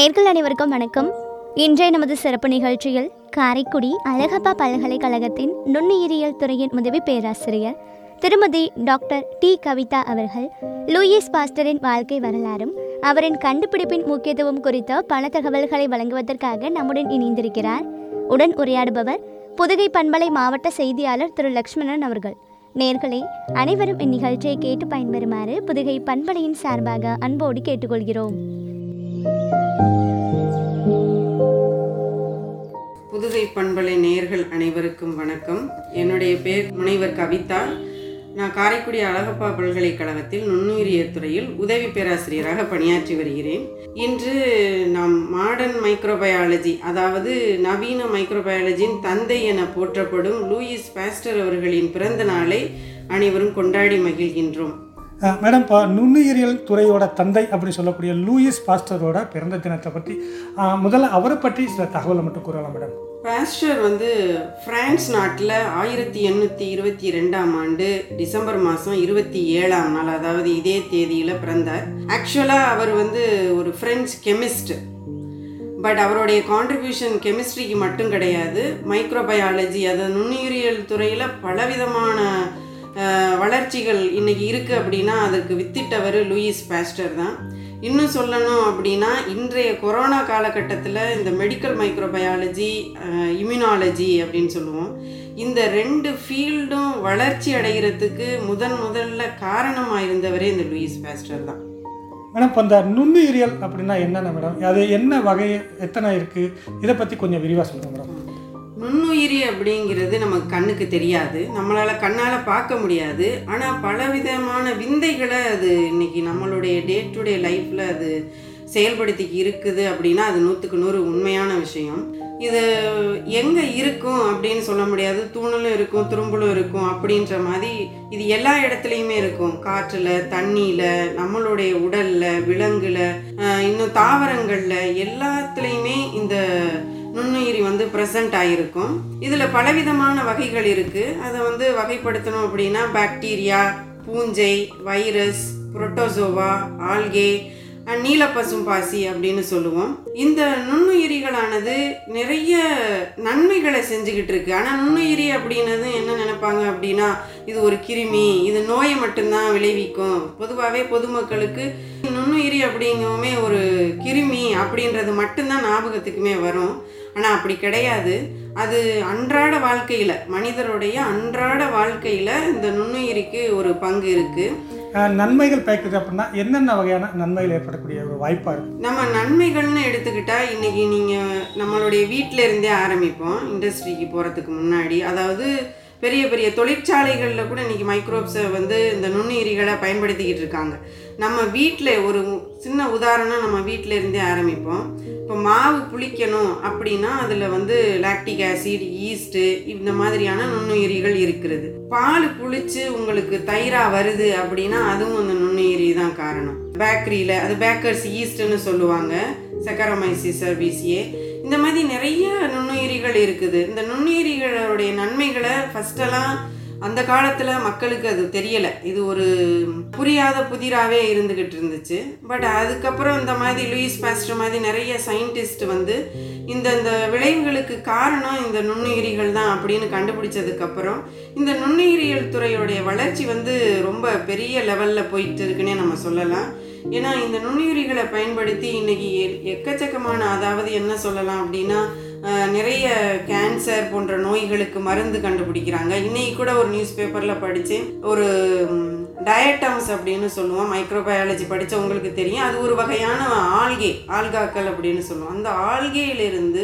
நேர்கள் அனைவருக்கும் வணக்கம் இன்றைய நமது சிறப்பு நிகழ்ச்சியில் காரைக்குடி அழகப்பா பல்கலைக்கழகத்தின் நுண்ணுயிரியல் துறையின் உதவி பேராசிரியர் திருமதி டாக்டர் டி கவிதா அவர்கள் லூயிஸ் பாஸ்டரின் வாழ்க்கை வரலாறும் அவரின் கண்டுபிடிப்பின் முக்கியத்துவம் குறித்த பல தகவல்களை வழங்குவதற்காக நம்முடன் இணைந்திருக்கிறார் உடன் உரையாடுபவர் புதுகை பண்பலை மாவட்ட செய்தியாளர் திரு லக்ஷ்மணன் அவர்கள் நேர்களே அனைவரும் இந்நிகழ்ச்சியை கேட்டு பயன்பெறுமாறு புதுகை பண்பலையின் சார்பாக அன்போடு கேட்டுக்கொள்கிறோம் புதுகை பண்பலை நேயர்கள் அனைவருக்கும் வணக்கம் என்னுடைய பேர் முனைவர் கவிதா நான் காரைக்குடி அழகப்பா பல்கலைக்கழகத்தில் நுண்ணுயிரியல் துறையில் உதவி பேராசிரியராக பணியாற்றி வருகிறேன் இன்று நாம் மாடர்ன் மைக்ரோபயாலஜி அதாவது நவீன மைக்ரோபயாலஜியின் தந்தை என போற்றப்படும் லூயிஸ் பாஸ்டர் அவர்களின் பிறந்த நாளை அனைவரும் கொண்டாடி மகிழ்கின்றோம் அஹ் மேடம் இப்போ நுண்ணுயிரியல் துறையோட தந்தை அப்படி சொல்லக்கூடிய லூயிஸ் பாஸ்டரோட பிறந்த தினத்தை பற்றி அஹ் முதல்ல அவரை பற்றி சில தகவலை மட்டும் கூறலாம் மேடம் பாஸ்டர் வந்து பிரான்ஸ் நாட்டில் ஆயிரத்தி எண்ணூற்றி இருபத்தி ரெண்டாம் ஆண்டு டிசம்பர் மாதம் இருபத்தி ஏழாம் நாள் அதாவது இதே தேதியில் பிறந்தார் ஆக்சுவலாக அவர் வந்து ஒரு ஃப்ரெஞ்ச் கெமிஸ்ட் பட் அவருடைய கான்ட்ரிபியூஷன் கெமிஸ்ட்ரிக்கு மட்டும் கிடையாது மைக்ரோபயாலஜி அதாவது நுண்ணுயிரியல் துறையில் பலவிதமான அஹ், வளர்ச்சிகள் இன்னைக்கு இருக்குது அப்படின்னா அதற்கு வித்திட்டவர் லூயிஸ் பாஸ்டர் தான் இன்னும் சொல்லணும் அப்படின்னா இன்றைய கொரோனா காலகட்டத்தில் இந்த மெடிக்கல் மைக்ரோபயாலஜி இம்யூனாலஜி அப்படின்னு சொல்லுவோம் இந்த ரெண்டு ஃபீல்டும் வளர்ச்சி அடைகிறதுக்கு முதன் முதல்ல காரணமாக இருந்தவரே இந்த லூயிஸ் பாஸ்டர் தான் மேடம் இப்போ இந்த நுண்ணுயிரியல் அப்படின்னா என்னென்ன மேடம் அது என்ன வகை எத்தனை இருக்குது இதை பற்றி கொஞ்சம் விரிவாக சொல்லுங்கள் மேடம் நுண்ணுயிரி அப்படிங்கிறது நமக்கு கண்ணுக்கு தெரியாது நம்மளால் கண்ணால் பார்க்க முடியாது ஆனால் பலவிதமான விந்தைகளை அது இன்னைக்கு நம்மளுடைய டே டு டே லைஃப்பில் அது செயல்படுத்தி இருக்குது அப்படின்னா அது நூற்றுக்கு நூறு உண்மையான விஷயம் இது எங்கே இருக்கும் அப்படின்னு சொல்ல முடியாது தூணலும் இருக்கும் துரும்பலும் இருக்கும் அப்படின்ற மாதிரி இது எல்லா இடத்துலையுமே இருக்கும் காற்றில் தண்ணியில் நம்மளுடைய உடலில் விலங்குல ஆஹ் இன்னும் தாவரங்களில் எல்லாத்துலேயுமே இந்த நுண்ணுயிரி வந்து ப்ரெசண்ட் ஆகிருக்கும் இதில் பலவிதமான வகைகள் இருக்குது அதை வந்து வகைப்படுத்தணும் அப்படின்னா பாக்டீரியா பூஞ்சை வைரஸ் புரோட்டோசோவா ஆல்கே அஹ் நீலப்பசும்பாசி அப்படின்னு சொல்லுவோம் இந்த நுண்ணுயிரிகளானது நிறைய நன்மைகளை செஞ்சுக்கிட்டு இருக்கு ஆனால் நுண்ணுயிரி அப்படின்னது என்ன நினைப்பாங்க அப்படின்னா இது ஒரு கிருமி இது நோயை மட்டும்தான் விளைவிக்கும் பொதுவாகவே பொதுமக்களுக்கு நுண்ணுயிரி அப்படிங்கவுமே ஒரு கிருமி அப்படின்றது மட்டும்தான் ஞாபகத்துக்குமே வரும் ஆனால் அப்படி கிடையாது அது அன்றாட வாழ்க்கையில் மனிதருடைய அன்றாட வாழ்க்கையில் இந்த நுண்ணுயிரிக்கு ஒரு பங்கு இருக்குது அஹ் நன்மைகள் பயக்குது அப்படின்னா என்னென்ன வகையான நன்மைகள் ஏற்படக்கூடிய ஒரு வாய்ப்பாக இருக்குது நம்ம நன்மைகள்னு எடுத்துக்கிட்டா இன்னைக்கு நீங்கள் நம்மளுடைய வீட்டில இருந்தே ஆரம்பிப்போம் இண்டஸ்ட்ரிக்கு போகிறதுக்கு முன்னாடி அதாவது பெரிய பெரிய தொழிற்சாலைகளில் கூட இன்னைக்கு மைக்ரோப்ஸை வந்து இந்த நுண்ணுயிரிகளை பயன்படுத்திக்கிட்டு இருக்காங்க நம்ம வீட்டில் ஒரு சின்ன உதாரணம் நம்ம வீட்டில இருந்தே ஆரம்பிப்போம் இப்போ மாவு புளிக்கணும் அப்படின்னா அதில் வந்து லாக்டிக் ஆசிட் ஈஸ்ட்டு இந்த மாதிரியான நுண்ணுயிரிகள் இருக்கிறது பால் புளிச்சு உங்களுக்கு தயிரா வருது அப்படின்னா அதுவும் அந்த நுண்ணுயிரி தான் காரணம் பேக்கரியில் அது பேக்கர்ஸ் ஈஸ்ட்னு சொல்லுவாங்க செக்கரமைசி சர்வீஸியே இந்த மாதிரி நிறைய நுண்ணுயிரிகள் இருக்குது இந்த நுண்ணுயிரிகளுடைய நன்மைகளை ஃபஸ்ட்டெல்லாம் அந்த காலத்தில் மக்களுக்கு அது தெரியலை இது ஒரு புரியாத புதிராகவே இருந்துக்கிட்டு இருந்துச்சு பட் அதுக்கப்புறம் இந்த மாதிரி லூயிஸ் பாஸ்டர் மாதிரி நிறைய சயின்டிஸ்ட் வந்து இந்த இந்த விளைவுகளுக்கு காரணம் இந்த நுண்ணுயிரிகள் தான் அப்படின்னு கண்டுபிடிச்சதுக்கப்புறம் இந்த நுண்ணுயிரியல் துறையுடைய வளர்ச்சி வந்து ரொம்ப பெரிய லெவலில் போயிட்டு இருக்குன்னே நம்ம சொல்லலாம் ஏன்னா இந்த நுண்ணுயிரிகளை பயன்படுத்தி இன்னைக்கு எ- எக்கச்சக்கமான அதாவது என்ன சொல்லலாம் அப்படின்னா அஹ், நிறைய கேன்சர் போன்ற நோய்களுக்கு மருந்து கண்டுபிடிக்கிறாங்க இன்னைக்கு கூட ஒரு நியூஸ் பேப்பரில் படித்தேன் ஒரு டயட்டம்ஸ் அப்படின்னு சொல்லுவோம் மைக்ரோபயாலஜி படித்தவங்களுக்கு தெரியும் அது ஒரு வகையான ஆல்கே ஆல்காக்கள் அப்படின்னு சொல்லுவோம் அந்த ஆல்கேயிலிருந்து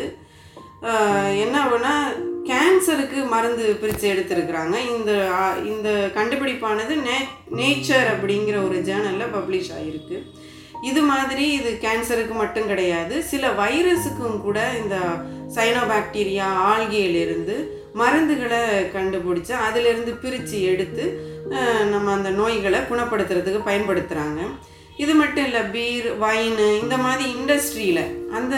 ஆஹ் என்ன ஆகுனா கேன்சருக்கு மருந்து பிரித்து எடுத்திருக்கிறாங்க இந்த ஆ- இந்த கண்டுபிடிப்பானது நே நேச்சர் அப்படிங்கிற ஒரு ஜேர்னலில் பப்ளிஷ் ஆகிருக்கு இது மாதிரி இது கேன்சருக்கு மட்டும் கிடையாது சில வைரஸுக்கும் கூட இந்த சைனோபாக்டீரியா ஆல்கேயிலிருந்து மருந்துகளை கண்டுபிடிச்சு அதிலிருந்து பிரித்து எடுத்து ஆஹ் நம்ம அந்த நோய்களை குணப்படுத்துறதுக்கு பயன்படுத்துகிறாங்க இது மட்டும் இல்லை பீர் வைனு இந்த மாதிரி இண்டஸ்ட்ரியில் அந்த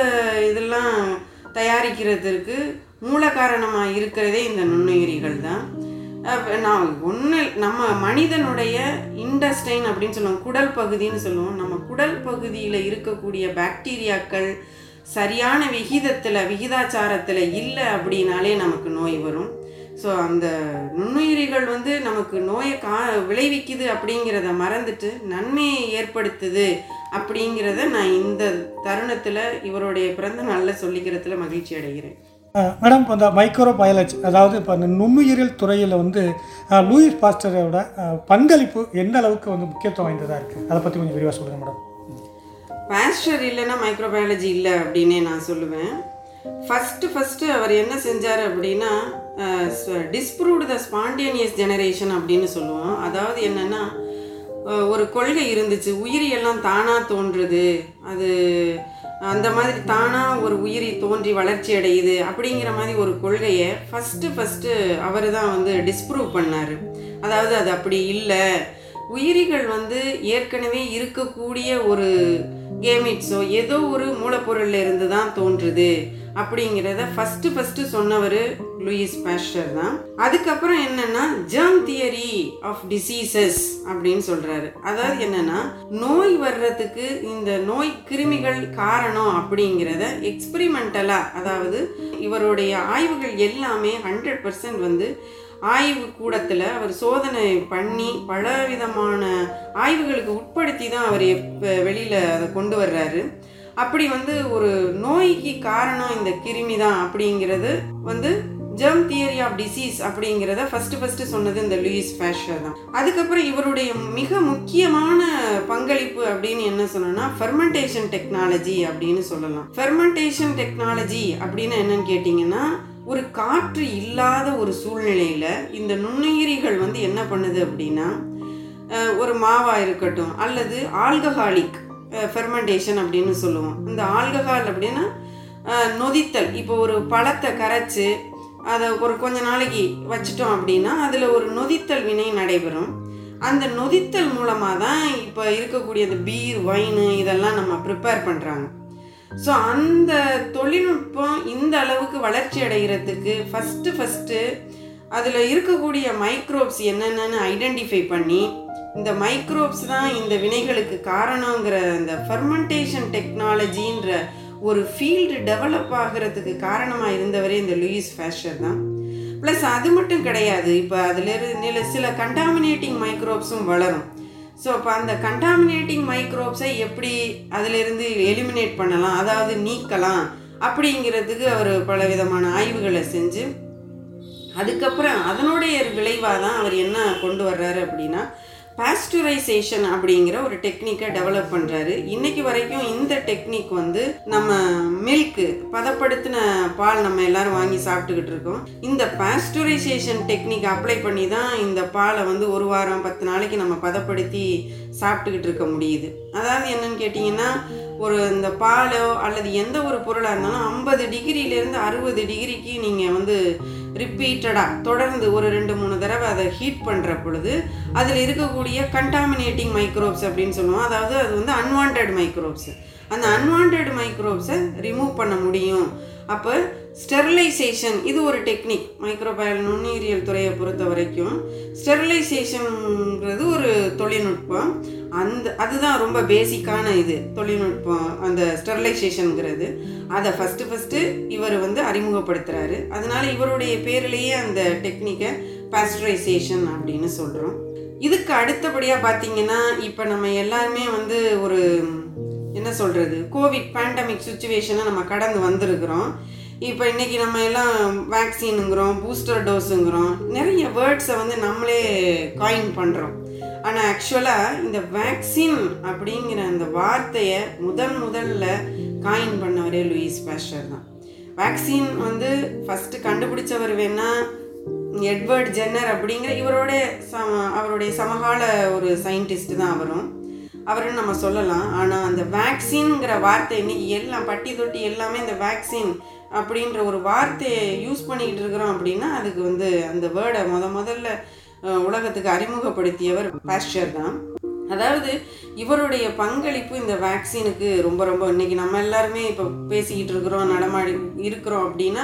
இதெல்லாம் தயாரிக்கிறதுக்கு மூல காரணமாக இருக்கிறதே இந்த நுண்ணுயிரிகள் தான் அஹ் நான் ஒன்று நம்ம மனிதனுடைய இண்டஸ்டைன் அப்படின்னு சொல்லுவோம் குடல் பகுதின்னு சொல்லுவோம் நம்ம குடல் பகுதியில் இருக்கக்கூடிய பாக்டீரியாக்கள் சரியான விகிதத்தில் விகிதாச்சாரத்தில் இல்லை அப்படின்னாலே நமக்கு நோய் வரும் ஸோ அந்த நுண்ணுயிரிகள் வந்து நமக்கு நோயை கா விளைவிக்குது அப்படிங்கிறத மறந்துட்டு நன்மையை ஏற்படுத்துது அப்படிங்கிறத நான் இந்த தருணத்தில் இவருடைய பிறந்த நாளில் சொல்லிக்கிறதுல மகிழ்ச்சி அடைகிறேன் அஹ் மேடம் இப்போ இந்த மைக்ரோ பயாலஜி அதாவது இப்போ அந்த நுண்ணுயிரியல் துறையில் வந்து அஹ், லூயிஸ் பாஸ்டரோட அஹ், பங்களிப்பு எந்த அளவுக்கு வந்து முக்கியத்துவம் வாய்ந்ததாக இருக்குது அதை பற்றி கொஞ்சம் விரிவாக சொல்லுங்கள் மேடம் பாஸ்டர் இல்லைன்னா மைக்ரோபயாலஜி இல்லை அப்படின்னே நான் சொல்லுவேன் ஃபஸ்ட்டு ஃபஸ்ட்டு அவர் என்ன செஞ்சார் அப்படின்னா டிஸ்ப்ரூவ்டு த ஸ்பான்டேனியஸ் ஜெனரேஷன் அப்படின்னு சொல்லுவோம் அதாவது என்னென்னா ஒரு கொள்கை இருந்துச்சு உயிரி எல்லாம் தானாக தோன்றுது அது அந்த மாதிரி தானாக ஒரு உயிரி தோன்றி வளர்ச்சி அடையுது அப்படிங்கிற மாதிரி ஒரு கொள்கையை ஃபஸ்ட்டு ஃபஸ்ட்டு அவர் தான் வந்து டிஸ்ப்ரூவ் பண்ணார் அதாவது அது அப்படி இல்லை உயிரிகள் வந்து ஏற்கனவே இருக்கக்கூடிய ஒரு கேமிட்ஸோ ஏதோ ஒரு மூலப்பொருள்ல இருந்து தான் தோன்றுது அப்படிங்கிறத ஃபஸ்ட்டு ஃபஸ்ட்டு சொன்னவர் லூயிஸ் பாஸ்டர் தான் அதுக்கப்புறம் என்னன்னா ஜெர்ம் தியரி ஆஃப் டிசீசஸ் அப்படின்னு சொல்றாரு அதாவது என்னன்னா நோய் வர்றதுக்கு இந்த நோய் கிருமிகள் காரணம் அப்படிங்கிறத எக்ஸ்பெரிமெண்டலா அதாவது இவருடைய ஆய்வுகள் எல்லாமே ஹண்ட்ரட் பர்சன்ட் வந்து ஆய்வு கூடத்தில் அவர் சோதனை பண்ணி பல விதமான ஆய்வுகளுக்கு உட்படுத்தி தான் அவர் எப்போ வெளியில் அதை கொண்டு வர்றாரு அப்படி வந்து ஒரு நோய்க்கு காரணம் இந்த கிருமி தான் அப்படிங்கிறது வந்து ஜெர்ம் தியரி ஆஃப் டிசீஸ் அப்படிங்கிறத ஃபஸ்ட்டு ஃபஸ்ட்டு சொன்னது இந்த லூயிஸ் ஃபேஷர் தான் அதுக்கப்புறம் இவருடைய மிக முக்கியமான பங்களிப்பு அப்படின்னு என்ன சொல்லணும்னா ஃபெர்மெண்டேஷன் டெக்னாலஜி அப்படின்னு சொல்லலாம் ஃபெர்மெண்டேஷன் டெக்னாலஜி அப்படின்னு என்னன்னு கேட்டிங்கன்னா ஒரு காற்று இல்லாத ஒரு சூழ்நிலையில் இந்த நுண்ணுயிரிகள் வந்து என்ன பண்ணுது அப்படின்னா அஹ், ஒரு மாவா இருக்கட்டும் அல்லது ஆல்கஹாலிக் ஃபெர்மெண்டேஷன் அப்படின்னு சொல்லுவோம் இந்த ஆல்கஹால் அப்படின்னா அஹ், நொதித்தல் இப்போ ஒரு பழத்தை கரைச்சு அதை ஒரு கொஞ்ச நாளைக்கு வச்சிட்டோம் அப்படின்னா அதில் ஒரு நொதித்தல் வினை நடைபெறும் அந்த நொதித்தல் மூலமாக தான் இப்போ இருக்கக்கூடிய இந்த பீர் ஒயின் இதெல்லாம் நம்ம ப்ரிப்பேர் பண்ணுறாங்க ஸோ அந்த தொழில்நுட்பம் இந்த அளவுக்கு வளர்ச்சி அடைகிறதுக்கு ஃபஸ்ட்டு ஃபஸ்ட்டு அதில் இருக்கக்கூடிய மைக்ரோப்ஸ் என்னென்னு ஐடென்டிஃபை பண்ணி இந்த மைக்ரோப்ஸ் தான் இந்த வினைகளுக்கு காரணங்கிற இந்த ஃபெர்மெண்டேஷன் டெக்னாலஜின்ற ஒரு ஃபீல்டு டெவலப் ஆகிறதுக்கு காரணமாக இருந்தவரே இந்த லூயிஸ் ஃபேஷர் தான் ப்ளஸ் அது மட்டும் கிடையாது இப்போ அதில் இரு சில கண்டாமினேட்டிங் மைக்ரோப்ஸும் வளரும் ஸோ அப்போ அந்த கண்டாமினேட்டிங் மைக்ரோப்ஸை எப்படி அதிலிருந்து எலிமினேட் பண்ணலாம் அதாவது நீக்கலாம் அப்படிங்கிறதுக்கு அவர் பல விதமான ஆய்வுகளை செஞ்சு அதுக்கப்புறம் அதனுடைய விளைவாக தான் அவர் என்ன கொண்டு வர்றாரு அப்படின்னா பாஸ்டுரைசேஷன் அப்படிங்கிற ஒரு டெக்னிக்கை டெவலப் பண்ணுறாரு இன்னைக்கு வரைக்கும் இந்த டெக்னிக் வந்து நம்ம மில்க்கு பதப்படுத்தின பால் நம்ம எல்லாரும் வாங்கி சாப்பிட்டுக்கிட்டு இருக்கோம் இந்த பாஸ்டுரைசேஷன் டெக்னிக் அப்ளை பண்ணி தான் இந்த பாலை வந்து ஒரு வாரம் பத்து நாளைக்கு நம்ம பதப்படுத்தி சாப்பிட்டுக்கிட்டு இருக்க முடியுது அதாவது என்னன்னு கேட்டிங்கன்னா ஒரு இந்த பாலோ அல்லது எந்த ஒரு பொருளாக இருந்தாலும் ஐம்பது டிகிரியிலேருந்து அறுபது டிகிரிக்கு நீங்கள் வந்து ரிப்பீட்டடாக தொடர்ந்து ஒரு ரெண்டு மூணு தடவை அதை ஹீட் பண்ணுற பொழுது அதில் இருக்கக்கூடிய கண்டாமினேட்டிங் மைக்ரோப்ஸ் அப்படின்னு சொல்லுவோம் அதாவது அது வந்து அன்வான்ட் மைக்ரோப்ஸ் அந்த அன்வான்ட் மைக்ரோப்ஸை ரிமூவ் பண்ண முடியும் அப்போ ஸ்டெரிலைசேஷன் இது ஒரு டெக்னிக் மைக்ரோபயல் நுண்ணுயிரியல் துறையை பொறுத்த வரைக்கும் ஸ்டெரிலைசேஷன்ங்கிறது ஒரு தொழில்நுட்பம் அந்த அதுதான் ரொம்ப பேசிக்கான இது தொழில்நுட்பம் அந்த ஸ்டெரிலைசேஷனுங்கிறது அதை ஃபஸ்ட்டு ஃபஸ்ட்டு இவர் வந்து அறிமுகப்படுத்துகிறாரு அதனால இவருடைய பேரிலேயே அந்த டெக்னிக்கை பாஸ்டரைசேஷன் அப்படின்னு சொல்கிறோம் இதுக்கு அடுத்தபடியாக பார்த்தீங்கன்னா இப்போ நம்ம எல்லாருமே வந்து ஒரு என்ன சொல்கிறது கோவிட் பேண்டமிக் சுச்சுவேஷனை நம்ம கடந்து வந்திருக்கிறோம் இப்போ இன்னைக்கு நம்ம எல்லாம் வேக்சினுங்கிறோம் பூஸ்டர் டோஸுங்கிறோம் நிறைய வேர்ட்ஸை வந்து நம்மளே காயின் பண்ணுறோம் ஆனால் ஆக்சுவலாக இந்த வேக்சின் அப்படிங்கிற அந்த வார்த்தையை முதன் முதல்ல காயின் பண்ணவரே லூயிஸ் பேஸ்டர் தான் வேக்சின் வந்து ஃபஸ்ட்டு கண்டுபிடிச்சவர் வேணா எட்வர்ட் ஜென்னர் அப்படிங்கிற இவரோட சம அவருடைய சமகால ஒரு சயின்டிஸ்ட் தான் அவரும் அவருன்னு நம்ம சொல்லலாம் ஆனால் அந்த வேக்சின்ங்கிற வார்த்தை இன்னைக்கு எல்லாம் பட்டி தொட்டி எல்லாமே இந்த வேக்சின் அப்படின்ற ஒரு வார்த்தையை யூஸ் பண்ணிக்கிட்டு இருக்கிறோம் அப்படின்னா அதுக்கு வந்து அந்த வேர்டை முத முதல்ல அஹ், உலகத்துக்கு அறிமுகப்படுத்தியவர் பாஸ்டர் தான் அதாவது இவருடைய பங்களிப்பு இந்த வேக்சினுக்கு ரொம்ப ரொம்ப இன்னைக்கு நம்ம எல்லாருமே இப்போ பேசிக்கிட்டு இருக்கிறோம் நடமாடி இருக்கிறோம் அப்படின்னா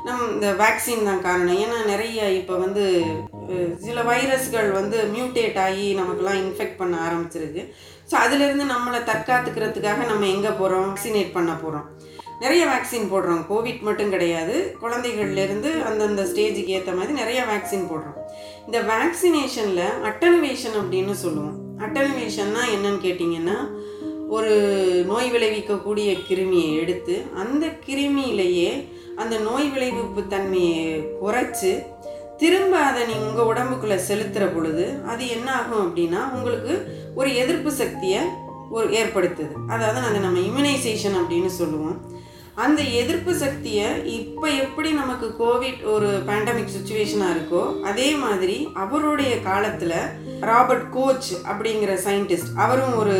நம் இந்த வேக்சின் தான் காரணம் ஏன்னா நிறைய இப்போ வந்து அஹ், சில வைரஸ்கள் வந்து மியூட்டேட் ஆகி நமக்கெல்லாம் இன்ஃபெக்ட் பண்ண ஆரம்பிச்சிருக்கு ஸோ அதிலிருந்து நம்மளை தற்காத்துக்கிறதுக்காக நம்ம எங்கே போகிறோம் வேக்சினேட் பண்ண போகிறோம் நிறைய வேக்சின் போடுறோம் கோவிட் மட்டும் கிடையாது குழந்தைகள்லேருந்து அந்தந்த ஸ்டேஜுக்கு ஏற்ற மாதிரி நிறைய வேக்சின் போடுறோம் இந்த வேக்சினேஷனில் அட்டனுவேஷன் அப்படின்னு சொல்லுவோம் அட்டனுவேஷன்னா என்னன்னு கேட்டிங்கன்னா ஒரு நோய் விளைவிக்கக்கூடிய கிருமியை எடுத்து அந்த கிருமியிலேயே அந்த நோய் விளைவிப்பு தன்மையை குறைச்சி திரும்ப அதை நீங்கள் உங்கள் உடம்புக்குள்ளே செலுத்துகிற பொழுது அது என்ன ஆகும் அப்படின்னா உங்களுக்கு ஒரு எதிர்ப்பு சக்தியை ஒரு ஏற்படுத்துது அதாவது அதை நம்ம இம்யூனைசேஷன் அப்படின்னு சொல்லுவோம் அந்த எதிர்ப்பு சக்தியை இப்போ எப்படி நமக்கு கோவிட் ஒரு பேண்டமிக் சுச்சுவேஷனாக இருக்கோ அதே மாதிரி அவருடைய காலத்தில் ராபர்ட் கோச் அப்படிங்கிற சயின்டிஸ்ட் அவரும் ஒரு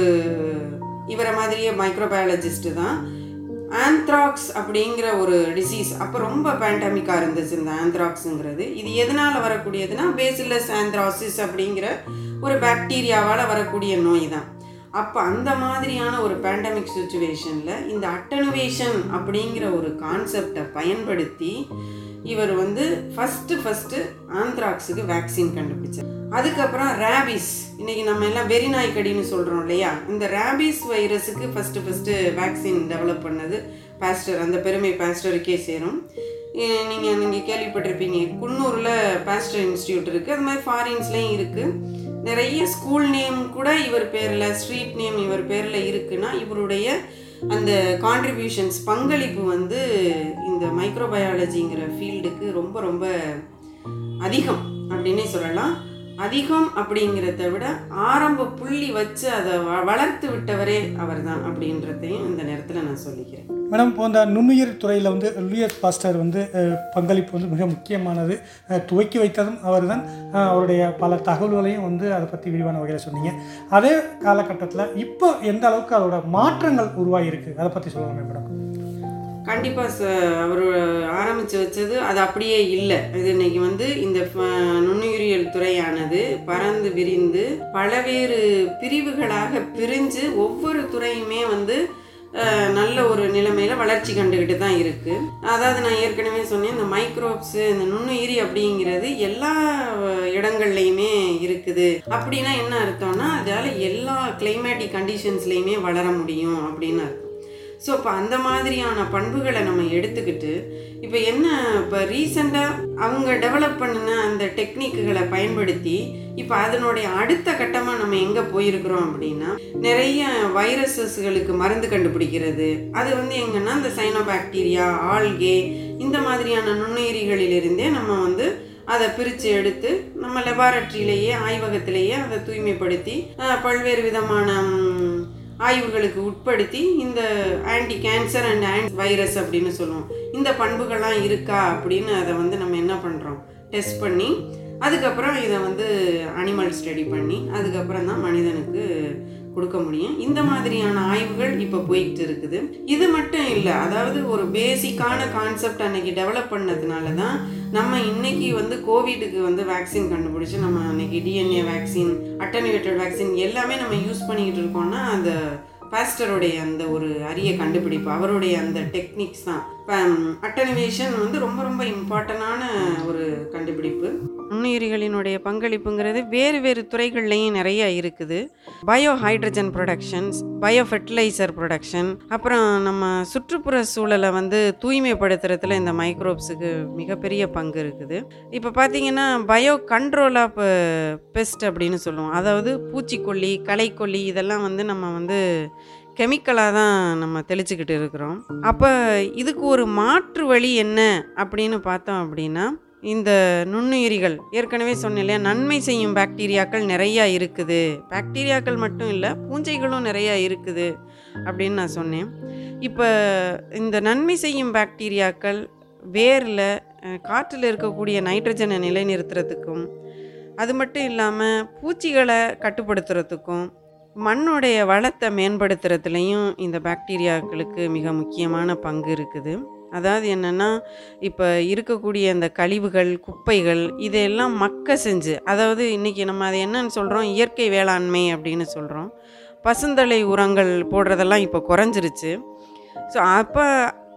இவரை மாதிரியே மைக்ரோபயாலஜிஸ்ட் தான் ஆந்த்ராக்ஸ் அப்படிங்கிற ஒரு டிசீஸ் அப்போ ரொம்ப பேண்டமிக்காக இருந்துச்சு இந்த ஆந்த்ராக்ஸுங்கிறது இது எதனால் வரக்கூடியதுன்னா பேசிலஸ் ஆந்த்ராசிஸ் அப்படிங்கிற ஒரு பாக்டீரியாவால் வரக்கூடிய நோய் தான் அப்போ அந்த மாதிரியான ஒரு பேண்டமிக் சுச்சுவேஷனில் இந்த அட்டனுவேஷன் அப்படிங்கிற ஒரு கான்செப்டை பயன்படுத்தி இவர் வந்து ஃபஸ்ட்டு ஃபஸ்ட்டு ஆந்த்ராக்ஸுக்கு வேக்சின் கண்டுபிடிச்சார் அதுக்கப்புறம் ரேபிஸ் இன்னைக்கு நம்ம எல்லாம் வெறிநாய்க்கடின்னு சொல்கிறோம் இல்லையா இந்த ரேபிஸ் வைரஸுக்கு ஃபஸ்ட்டு ஃபஸ்ட்டு வேக்சின் டெவலப் பண்ணது பாஸ்டர் அந்த பெருமை பாஸ்டருக்கே சேரும் நீங்கள் நீங்கள் கேள்விப்பட்டிருப்பீங்க குன்னூரில் பாஸ்டர் இன்ஸ்டியூட் இருக்குது அது மாதிரி ஃபாரின்ஸ்லேயும் இருக்குது நிறைய ஸ்கூல் நேம் கூட இவர் பேரில் ஸ்ட்ரீட் நேம் இவர் பேரில் இருக்குன்னா இவருடைய அந்த கான்ட்ரிபியூஷன்ஸ் பங்களிப்பு வந்து இந்த மைக்ரோபயாலஜிங்கிற ஃபீல்டுக்கு ரொம்ப ரொம்ப அதிகம் அப்படின்னே சொல்லலாம் அதிகம் அப்படிங்கிறத விட ஆரம்ப புள்ளி வச்சு அதை வ- வளர்த்து விட்டவரே அவர்தான் அப்படின்றதையும் இந்த நேரத்தில் நான் சொல்லிக்கிறேன் மேடம் இப்போ இந்த நுண்ணுயிர் துறையில் வந்து லூயஸ் பாஸ்டர் வந்து அஹ், பங்களிப்பு வந்து மிக முக்கியமானது அஹ், துவக்கி வைத்ததும் அவர் தான் அவருடைய பல தகவல்களையும் வந்து அதை பற்றி விரிவான வகையில் சொன்னீங்க அதே காலகட்டத்தில் இப்போ எந்த அளவுக்கு அதோட மாற்றங்கள் உருவாகியிருக்கு அதை பற்றி சொல்லலாமே மேடம் கண்டிப்பாக ச அவர் ஆரம்பித்து வச்சது அது அப்படியே இல்லை இது இன்னைக்கு வந்து இந்த ஃப- நுண்ணுயிரியல் துறையானது பறந்து விரிந்து பலவேறு பிரிவுகளாக பிரிஞ்சு ஒவ்வொரு துறையுமே வந்து அஹ், நல்ல ஒரு நிலைமையில் வளர்ச்சி கண்டுக்கிட்டு தான் இருக்குது அதாவது நான் ஏற்கனவே சொன்னேன் இந்த மைக்ரோப்ஸு இந்த நுண்ணுயிரி அப்படிங்கிறது எல்லா அஹ், இடங்கள்லையுமே இருக்குது அப்படின்னா என்ன அர்த்தம்னா அதால் எல்லா கிளைமேட்டிக் கண்டிஷன்ஸ்லையுமே வளர முடியும் அப்படின்னு அர்த்தம் ஸோ இப்போ அந்த மாதிரியான பண்புகளை நம்ம எடுத்துக்கிட்டு இப்போ என்ன இப்போ ரீசெண்டாக அவங்க டெவலப் பண்ணின அந்த டெக்னிக்குகளை பயன்படுத்தி இப்போ அதனுடைய அடுத்த கட்டமாக நம்ம எங்கே போயிருக்கிறோம் அப்படின்னா நிறைய வைரஸஸ்களுக்கு மருந்து கண்டுபிடிக்கிறது அது வந்து எங்கன்னா இந்த சைனோபாக்டீரியா ஆல்கே இந்த மாதிரியான நுண்ணுயிரிகளிலிருந்தே நம்ம வந்து அதை பிரித்து எடுத்து நம்ம லெபார்டரியிலேயே ஆய்வகத்திலேயே அதை தூய்மைப்படுத்தி அஹ், பல்வேறு விதமான ம், ஆய்வுகளுக்கு உட்படுத்தி இந்த anti cancer and anti virus அப்படின்னு சொல்லுவோம் இந்த பண்புகள்லாம் இருக்கா அப்படின்னு அதை வந்து நம்ம என்ன பண்ணுறோம் டெஸ்ட் பண்ணி அதுக்கப்புறம் இதை வந்து அனிமல் ஸ்டடி பண்ணி அதுக்கப்புறம் தான் மனிதனுக்கு கொடுக்க முடியும் இந்த மாதிரியான ஆய்வுகள் இப்போ போயிட்டு இருக்குது இது மட்டும் இல்லை அதாவது ஒரு பேசிக்கான கான்செப்ட் அன்னைக்கு டெவலப் பண்ணதுனால தான் நம்ம இன்னைக்கு வந்து கோவிடுக்கு வந்து வேக்சின் கண்டுபிடிச்சு நம்ம அன்னைக்கு டிஎன்ஏ வேக்சின் அட்டனுவேட்டட் வேக்சின் எல்லாமே நம்ம யூஸ் பண்ணிக்கிட்டு இருக்கோம்னா அந்த பாஸ்டருடைய அந்த ஒரு அரிய கண்டுபிடிப்பு அவருடைய அந்த டெக்னிக்ஸ் தான் இப்போ அட்டனுவேஷன் வந்து ரொம்ப ரொம்ப இம்பார்ட்டண்டான ஒரு கண்டுபிடிப்பு நுண்ணுயிரிகளினுடைய பங்களிப்புங்கிறது வேறு வேறு துறைகள்லையும் நிறைய இருக்குது bio hydrogen productions bio fertiliser production அப்புறம் நம்ம சுற்றுப்புற சூழலை வந்து தூய்மைப்படுத்துறதுல இந்த மைக்ரோப்ஸுக்கு மிகப்பெரிய பங்கு இருக்குது இப்போ பார்த்தீங்கன்னா பயோ கண்ட்ரோல் ஆஃப் பெஸ்ட் அப்படின்னு சொல்லுவோம் அதாவது பூச்சிக்கொல்லி களைக்கொல்லி இதெல்லாம் வந்து நம்ம வந்து கெமிக்கலாக தான் நம்ம தெளிச்சுக்கிட்டு இருக்கிறோம் அப்போ இதுக்கு ஒரு மாற்று வழி என்ன அப்படின்னு பார்த்தோம் அப்படின்னா இந்த நுண்ணுயிரிகள் ஏற்கனவே சொன்னேன் இல்லையா நன்மை செய்யும் பாக்டீரியாக்கள் நிறையா இருக்குது பாக்டீரியாக்கள் மட்டும் இல்லை பூஞ்சைகளும் நிறையா இருக்குது அப்படின்னு நான் சொன்னேன் இப்போ இந்த நன்மை செய்யும் பாக்டீரியாக்கள் வேரில் காற்றில் இருக்கக்கூடிய நைட்ரஜனை நிலைநிறுத்துறதுக்கும் அது மட்டும் இல்லாமல் பூச்சிகளை கட்டுப்படுத்துறதுக்கும் மண்ணுடைய வளத்தை மேம்படுத்துறதுலையும் இந்த பாக்டீரியாக்களுக்கு மிக முக்கியமான பங்கு இருக்குது அதாவது என்னென்னா இப்போ இருக்கக்கூடிய அந்த கழிவுகள் குப்பைகள் இதையெல்லாம் மக்க செஞ்சு அதாவது இன்றைக்கி நம்ம அதை என்னன்னு சொல்கிறோம் இயற்கை வேளாண்மை அப்படின்னு சொல்கிறோம் பசுந்தலை உரங்கள் போடுறதெல்லாம் இப்போ குறைஞ்சிருச்சு ஸோ அப்போ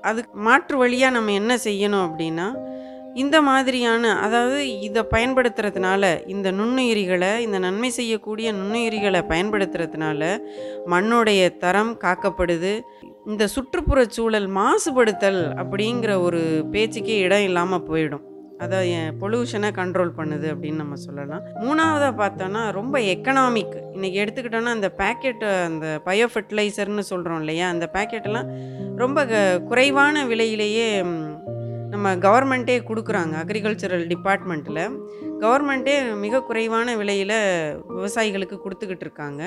அதுக்கு மாற்று வழியாக நம்ம என்ன செய்யணும் அப்படின்னா இந்த மாதிரியான அதாவது இதை பயன்படுத்துறதுனால இந்த நுண்ணுயிரிகளை இந்த நன்மை செய்யக்கூடிய நுண்ணுயிரிகளை பயன்படுத்துறதுனால மண்ணுடைய தரம் காக்கப்படுது இந்த சுற்றுப்புறச் சூழல் மாசுபடுத்தல் அப்படிங்கிற ஒரு பேச்சுக்கே இடம் இல்லாமல் போயிடும் அதை பொல்யூஷனை கண்ட்ரோல் பண்ணுது அப்படின்னு நம்ம சொல்லலாம் மூணாவதாக பார்த்தோன்னா ரொம்ப எக்கனாமிக் இன்றைக்கி எடுத்துக்கிட்டோன்னா அந்த பேக்கெட்டு அந்த பயோ ஃபெர்டிலைசர்னு சொல்கிறோம் இல்லையா அந்த பேக்கெட்டெல்லாம் ரொம்ப க- குறைவான விலையிலேயே ம், நம்ம கவர்மெண்ட்டே கொடுக்குறாங்க அக்ரிகல்ச்சரல் டிபார்ட்மெண்ட்டில் கவர்மெண்ட்டே மிக குறைவான விலையில் விவசாயிகளுக்கு கொடுத்துக்கிட்டு இருக்காங்க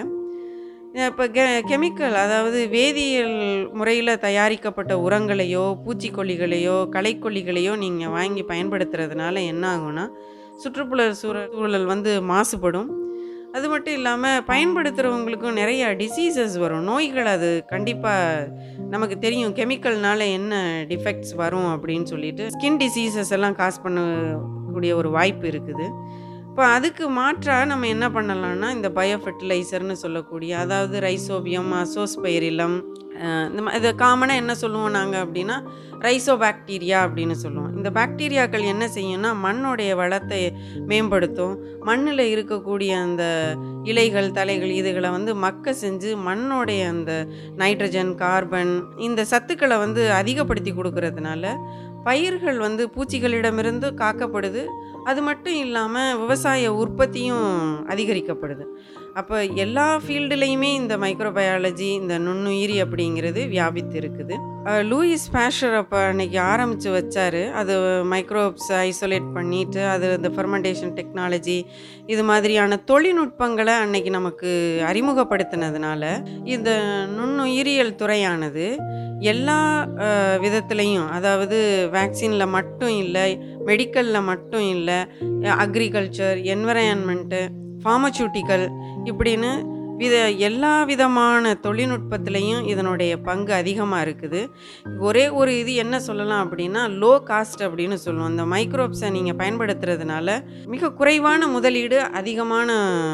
இப்போ கெ கெமிக்கல் அதாவது வேதியியல் முறையில் தயாரிக்கப்பட்ட உரங்களையோ பூச்சிக்கொல்லிகளையோ களைக்கொல்லிகளையோ நீங்கள் வாங்கி பயன்படுத்துறதுனால என்ன ஆகும்னா சுற்றுப்புற சூழல் சூழல் வந்து மாசுபடும் அது மட்டும் இல்லாமல் பயன்படுத்துகிறவங்களுக்கும் நிறைய டிசீசஸ் வரும் நோய்கள் அது கண்டிப்பாக நமக்கு தெரியும் கெமிக்கல்னால என்ன டிஃபெக்ட்ஸ் வரும் அப்படின்னு சொல்லிட்டு ஸ்கின் டிசீசஸ் எல்லாம் காஸ் பண்ணக்கூடிய ஒரு வாய்ப்பு இருக்குது இப்போ அதுக்கு மாற்றாக நம்ம என்ன பண்ணலாம்னா இந்த பயோ ஃபெர்டிலைசர்னு சொல்லக்கூடிய அதாவது ரைசோபியம் அசோஸ்பைரிலம் இந்த மா இதை காமனாக என்ன சொல்லுவோம் நாங்கள் அப்படின்னா ரைசோ பாக்டீரியா அப்படின்னு சொல்லுவோம் இந்த பாக்டீரியாக்கள் என்ன செய்யும்னா மண்ணுடைய வளத்தை மேம்படுத்தும் மண்ணில் இருக்கக்கூடிய அந்த இலைகள் தலைகள் இதுகளை வந்து மக்க செஞ்சு மண்ணோடைய அந்த நைட்ரஜன் கார்பன் இந்த சத்துக்களை வந்து அதிகப்படுத்தி கொடுக்கறதுனால பயிர்கள் வந்து பூச்சிகளிடமிருந்து காக்கப்படுது அது மட்டும் இல்லாமல் விவசாய உற்பத்தியும் அதிகரிக்கப்படுது அப்போ எல்லா ஃபீல்டுலேயுமே இந்த மைக்ரோபயாலஜி இந்த நுண்ணுயிரி அப்படிங்கிறது வியாபித்து இருக்குது அஹ் லூயிஸ் பேஷர் அப்போ அன்னைக்கு ஆரம்பித்து வச்சார் அது மைக்ரோப்ஸ் ஐசோலேட் பண்ணிட்டு அது இந்த ஃபெர்மெண்டேஷன் டெக்னாலஜி இது மாதிரியான தொழில்நுட்பங்களை அன்னைக்கு நமக்கு அறிமுகப்படுத்தினதுனால இந்த நுண்ணுயிரியல் துறையானது எல்லா அஹ், விதத்துலேயும் அதாவது வேக்சினில் மட்டும் இல்லை மெடிக்கலில் மட்டும் இல்லை அக்ரிகல்ச்சர் என்வரன்மெண்ட்டு ஃபார்மசூட்டிக்கல் இப்படின்னு வித எல்லா விதமான தொழில்நுட்பத்திலையும் இதனுடைய பங்கு அதிகமாக இருக்குது ஒரே ஒரு இது என்ன சொல்லலாம் அப்படின்னா லோ காஸ்ட் அப்படின்னு சொல்லுவோம் இந்த மைக்ரோப்ஸை நீங்கள் பயன்படுத்துறதுனால மிக குறைவான முதலீடு அதிகமான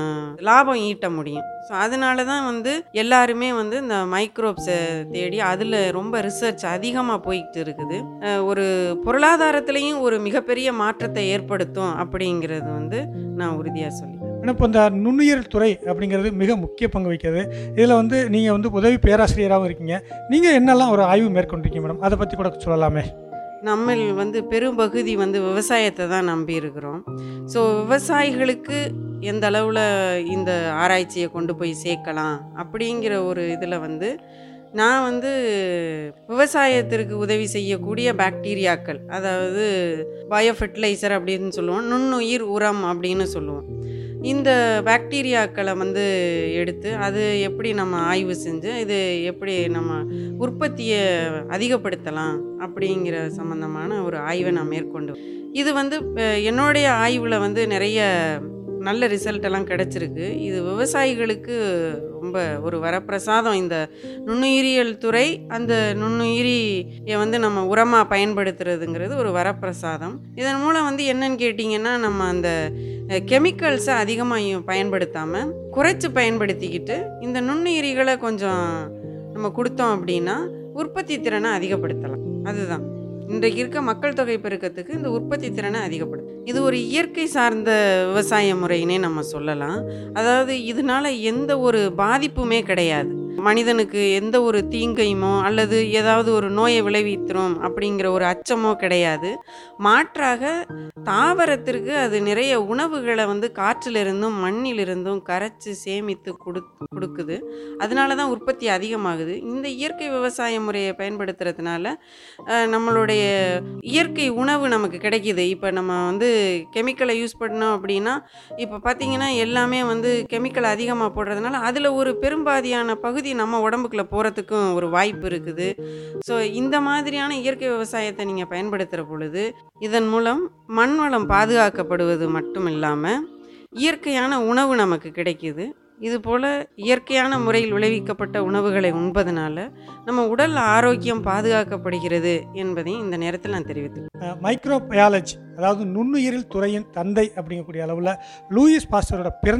லாபம் ஈட்ட முடியும் ஸோ அதனால தான் வந்து எல்லாருமே வந்து இந்த மைக்ரோப்ஸை தேடி அதில் ரொம்ப ரிசர்ச் அதிகமாக போய்கிட்டு இருக்குது அஹ் ஒரு பொருளாதாரத்திலையும் ஒரு மிகப்பெரிய மாற்றத்தை ஏற்படுத்தும் அப்படிங்கிறது வந்து நான் உறுதியாக சொல்லி ஆனால் இப்போ இந்த நுண்ணுயிர் துறை அப்படிங்கிறது மிக முக்கிய பங்கு வகிக்கிறது இதில் வந்து நீங்கள் வந்து உதவி பேராசிரியராகவும் இருக்கீங்க நீங்கள் என்னெல்லாம் ஒரு ஆய்வு மேற்கொண்டிருக்கீங்க மேடம் அதை பற்றி கூட சொல்லலாமே நம்ம வந்து பெரும்பகுதி வந்து விவசாயத்தை தான் நம்பி இருக்கிறோம் ஸோ விவசாயிகளுக்கு எந்த அளவில் இந்த ஆராய்ச்சியை கொண்டு போய் சேர்க்கலாம் அப்படிங்கிற ஒரு இதில் வந்து நான் வந்து விவசாயத்திற்கு உதவி செய்யக்கூடிய பாக்டீரியாக்கள் அதாவது பயோ ஃபெர்டிலைசர் அப்படின்னு சொல்லுவோம் நுண்ணுயிர் உரம் அப்படின்னு சொல்லுவோம் இந்த பாக்டீரியாக்களை வந்து எடுத்து அது எப்படி நம்ம ஆய்வு செஞ்சு இது எப்படி நம்ம உற்பத்தியை அதிகப்படுத்தலாம் அப்படிங்கிற சம்மந்தமான ஒரு ஆய்வை நான் மேற்கொண்டு இது வந்து அஹ், என்னுடைய ஆய்வில் வந்து நிறைய நல்ல ரிசல்ட் எல்லாம் கிடச்சிருக்கு இது விவசாயிகளுக்கு ரொம்ப ஒரு வரப்பிரசாதம் இந்த நுண்ணுயிரியல் துறை அந்த நுண்ணுயிரியை வந்து நம்ம உரமாக பயன்படுத்துறதுங்கிறது ஒரு வரப்பிரசாதம் இதன் மூலம் வந்து என்னன்னு கேட்டிங்கன்னா நம்ம அந்த கெமிக்கல்ஸை அதிகமாக பயன்படுத்தாமல் குறைச்சி பயன்படுத்திக்கிட்டு இந்த நுண்ணுயிரிகளை கொஞ்சம் நம்ம கொடுத்தோம் அப்படின்னா உற்பத்தி திறனை அதிகப்படுத்தலாம் அதுதான் இன்றைக்கு இருக்க மக்கள் தொகை பெருக்கத்துக்கு இந்த உற்பத்தி திறனை அதிகப்படுத்தும் இது ஒரு இயற்கை சார்ந்த விவசாய முறையினே நம்ம சொல்லலாம் அதாவது இதனால எந்த ஒரு பாதிப்புமே கிடையாது மனிதனுக்கு எந்த ஒரு தீங்கையுமோ அல்லது ஏதாவது ஒரு நோயை விளைவித்துரும் அப்படிங்கிற ஒரு அச்சமோ கிடையாது மாற்றாக தாவரத்திற்கு அது நிறைய உணவுகளை வந்து காற்றிலிருந்தும் மண்ணிலிருந்தும் கரைச்சி சேமித்து கொடு கொடுக்குது அதனால தான் உற்பத்தி அதிகமாகுது இந்த இயற்கை விவசாய முறையை பயன்படுத்துறதுனால அஹ், நம்மளுடைய இயற்கை உணவு நமக்கு கிடைக்கிது இப்போ நம்ம வந்து கெமிக்கலை யூஸ் பண்ணோம் அப்படின்னா இப்போ பார்த்தீங்கன்னா எல்லாமே வந்து கெமிக்கல் அதிகமாக போடுறதுனால அதில் ஒரு பெரும்பாதியான பகுதி நம்ம உடம்புக்குள்ள போகிறதுக்கும் ஒரு வாய்ப்பு இருக்குது ஸோ இந்த மாதிரியான இயற்கை விவசாயத்தை நீங்கள் பயன்படுத்துகிற பொழுது இதன் மூலம் மண் வளம் பாதுகாக்கப்படுவது மட்டும் இல்லாமல் இயற்கையான உணவு நமக்கு கிடைக்குது இதுபோல் இயற்கையான முறையில் விளைவிக்கப்பட்ட உணவுகளை உண்பதனால நம்ம உடல் ஆரோக்கியம் பாதுகாக்கப்படுகிறது என்பதையும் இந்த நேரத்தில் நான் தெரிவித்துக்கிறேன் மைக்ரோ பயாலஜி அதாவது நுண்ணுயிரில் துறையின் தந்தை அப்படிங்கக்கூடிய அளவில் லூயிஸ் பாஸ்டரோட பிறந்த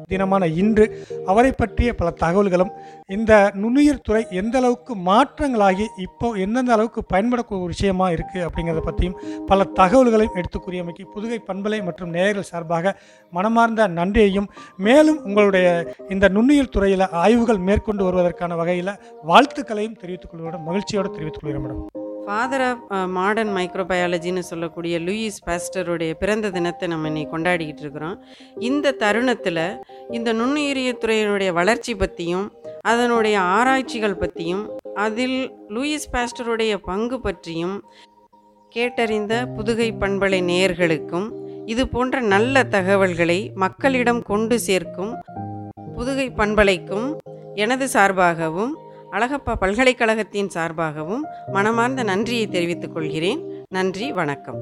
தினமான இன்று அவரை பற்றிய பல தகவல்களும் இந்த நுண்ணுயிர் துறை எந்த அளவுக்கு மாற்றங்களாகி இப்போ எந்தெந்த அளவுக்கு பயன்படக்கூடிய ஒரு விஷயமா இருக்குது அப்படிங்கிறத பற்றியும் பல தகவல்களையும் எடுத்து கூறியமைக்கு புதுகை பண்பலை மற்றும் நேயர்கள் சார்பாக மனமார்ந்த நன்றியையும் மேலும் உங்களுடைய இந்த நுண்ணுயிர் துறையில் ஆய்வுகள் மேற்கொண்டு வருவதற்கான வகையில் வாழ்த்துக்களையும் தெரிவித்துக் கொள்வதுடன் மகிழ்ச்சியோடு தெரிவித்துக் கொள்கிறேன் மேடம் ஃபாதர் ஆஃப் மாடர்ன் மைக்ரோபயாலஜின்னு சொல்லக்கூடிய லூயிஸ் பாஸ்டருடைய பிறந்த தினத்தை நம்ம இன்னைக்கு கொண்டாடிக்கிட்டு இருக்கிறோம் இந்த தருணத்தில் இந்த நுண்ணுயிரியத் துறையினுடைய வளர்ச்சி பற்றியும் அதனுடைய ஆராய்ச்சிகள் பற்றியும் அதில் லூயிஸ் பாஸ்டருடைய பங்கு பற்றியும் கேட்டறிந்த புதுகை பண்பலை நேயர்களுக்கும் இது போன்ற நல்ல தகவல்களை மக்களிடம் கொண்டு சேர்க்கும் புதுகை பண்பலைக்கும் எனது சார்பாகவும் அழகப்பா பல்கலைக்கழகத்தின் சார்பாகவும் மனமார்ந்த நன்றியை தெரிவித்துக் கொள்கிறேன் நன்றி வணக்கம்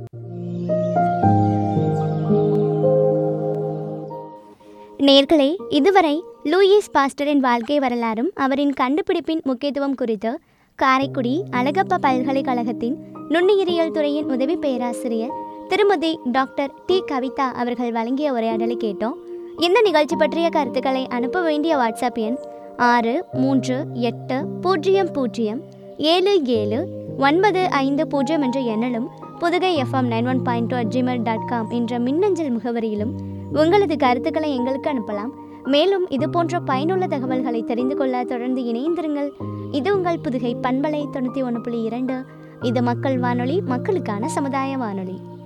நேர்களே இதுவரை லூயிஸ் பாஸ்டரின் வாழ்க்கை வரலாறும் அவரின் கண்டுபிடிப்பின் முக்கியத்துவம் குறித்து காரைக்குடி அழகப்பா பல்கலைக்கழகத்தின் நுண்ணுயிரியல் துறையின் உதவி பேராசிரியர் திருமதி டாக்டர் டி கவிதா அவர்கள் வழங்கிய உரையாடலை கேட்டோம் இந்த நிகழ்ச்சி பற்றிய கருத்துக்களை அனுப்ப வேண்டிய வாட்ஸ்அப் எண் ஆறு மூன்று எட்டு பூஜ்ஜியம் பூஜ்ஜியம் ஏழு ஏழு ஒன்பது ஐந்து பூஜ்ஜியம் என்ற எண்ணிலும் Pudugai FM nine one point two Gmail dot com என்ற மின்னஞ்சல் முகவரியிலும் உங்களது கருத்துக்களை எங்களுக்கு அனுப்பலாம் மேலும் இது போன்ற பயனுள்ள தகவல்களை தெரிந்து கொள்ள தொடர்ந்து இணைந்திருங்கள் இது உங்கள் புதுகை பண்பலை தொண்ணூற்றி ஒன்று புள்ளி இரண்டு இது மக்கள் வானொலி மக்களுக்கான சமுதாய வானொலி